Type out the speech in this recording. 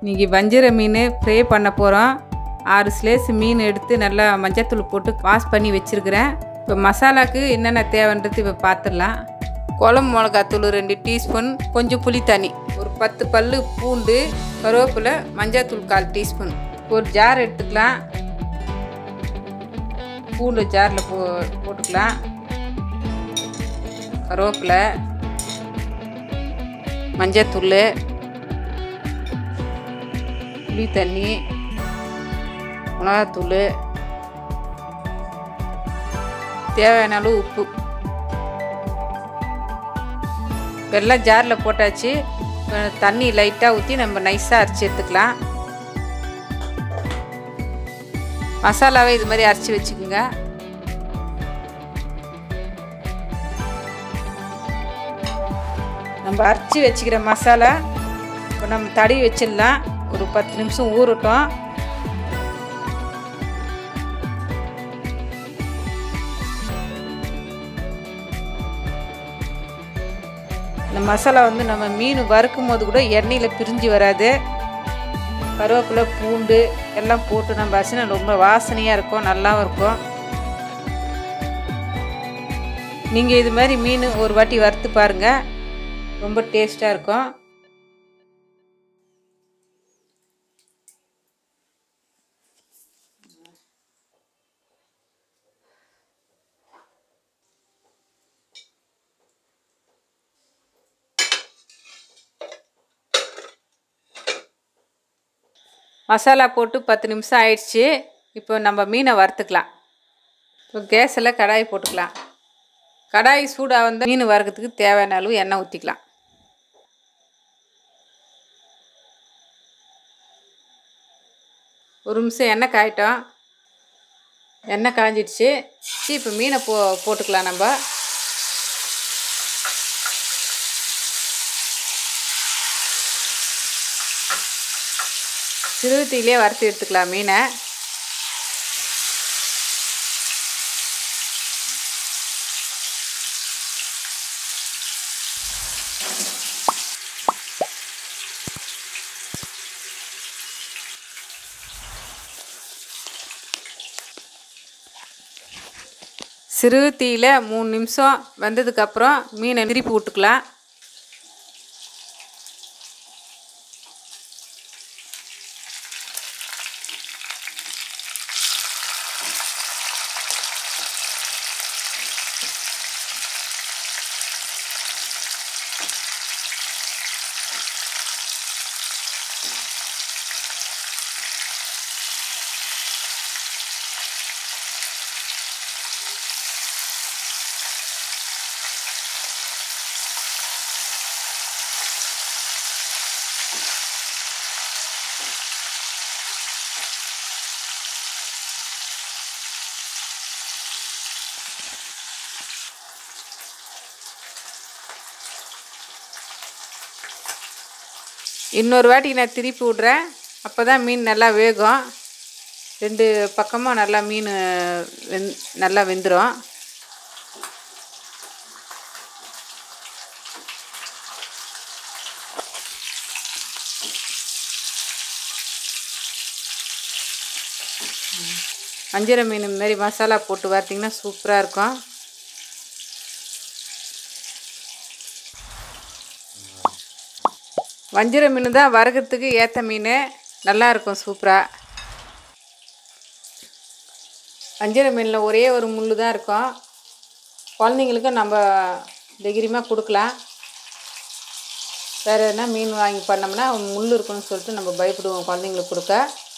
இன்றைக்கி வஞ்சிர மீன் ஃப்ரை பண்ண போகிறோம் ஆறு ஸ்லேஸ் மீன் எடுத்து நல்லா மஞ்சத்தூள் போட்டு வாஷ் பண்ணி வச்சுருக்கிறேன் இப்போ மசாலாக்கு என்னென்ன தேவைன்றது இப்போ பார்த்துடலாம் குழம்பு மிளகாத்தூள் ரெண்டு டீஸ்பூன் கொஞ்சம் புளி தண்ணி ஒரு பத்து பல்லு பூண்டு கருவேப்பிலை மஞ்சத்தூள் கால் டீஸ்பூன் ஒரு ஜார் எடுத்துக்கலாம் பூண்டு ஜாரில் போ போட்டுக்கலாம் கருவேப்பிலை மஞ்சத்தூள் புளி தண்ணி மிளகாத்தூள் தேவையான அளவு உப்பு எல்லாம் ஜாரில் போட்டாச்சு இப்ப தண்ணி லைட்டாக ஊற்றி நம்ம நைஸாக அரைச்சி எடுத்துக்கலாம் மசாலாவை இது மாதிரி அரைச்சி வச்சுக்கோங்க நம்ம அரைச்சி வச்சுக்கிற மசாலா இப்போ நம்ம தடவி வச்சிடலாம் ஒரு பத்து நிமிஷம் ஊறட்டும் இந்த மசாலா வந்து நம்ம மீன் வறுக்கும் போது கூட எண்ணெயில் பிரிஞ்சு வராது கருவேப்பிலை பூண்டு எல்லாம் போட்டு நம்ம அரிசினா ரொம்ப வாசனையாக இருக்கும் நல்லாவும் இருக்கும் நீங்கள் இது மாதிரி மீன் ஒரு வாட்டி வறுத்து பாருங்கள் ரொம்ப டேஸ்ட்டாக இருக்கும் மசாலா போட்டு பத்து நிமிஷம் ஆயிடுச்சு இப்போ நம்ம மீனை வறுத்துக்கலாம் இப்போ கேஸில் கடாய் போட்டுக்கலாம் கடாய் சூடாக வந்து மீன் வறுக்கிறதுக்கு தேவையான அளவு எண்ணெய் ஊற்றிக்கலாம் ஒரு நிமிஷம் எண்ணெய் காயட்டும் எண்ணெய் காஞ்சிடுச்சு சரி இப்போ மீனை போ போட்டுக்கலாம் நம்ம சிறுவத்திலே வறுத்து எடுத்துக்கலாம் மீனை சிறு தீயில் மூணு நிமிஷம் வெந்ததுக்கப்புறம் மீனை திருப்பி விட்டுக்கலாம் இன்னொரு வாட்டி நான் திருப்பி விட்றேன் அப்போ தான் மீன் நல்லா வேகும் ரெண்டு பக்கமும் நல்லா மீன் வெந் நல்லா வெந்துடும் வஞ்சிர மீன் இந்த மாதிரி மசாலா போட்டு பார்த்தீங்கன்னா சூப்பராக இருக்கும் வஞ்சிர மீன் தான் வறுக்கிறதுக்கு ஏற்ற மீன் நல்லா இருக்கும் சூப்பராக வஞ்சிர மீனில் ஒரே ஒரு முள் தான் இருக்கும் குழந்தைங்களுக்கு நம்ம தைரியமாக கொடுக்கலாம் வேறு என்ன மீன் வாங்கி பண்ணோம்னா முள் இருக்குன்னு சொல்லிட்டு நம்ம பயப்படுவோம் குழந்தைங்களுக்கு கொடுக்க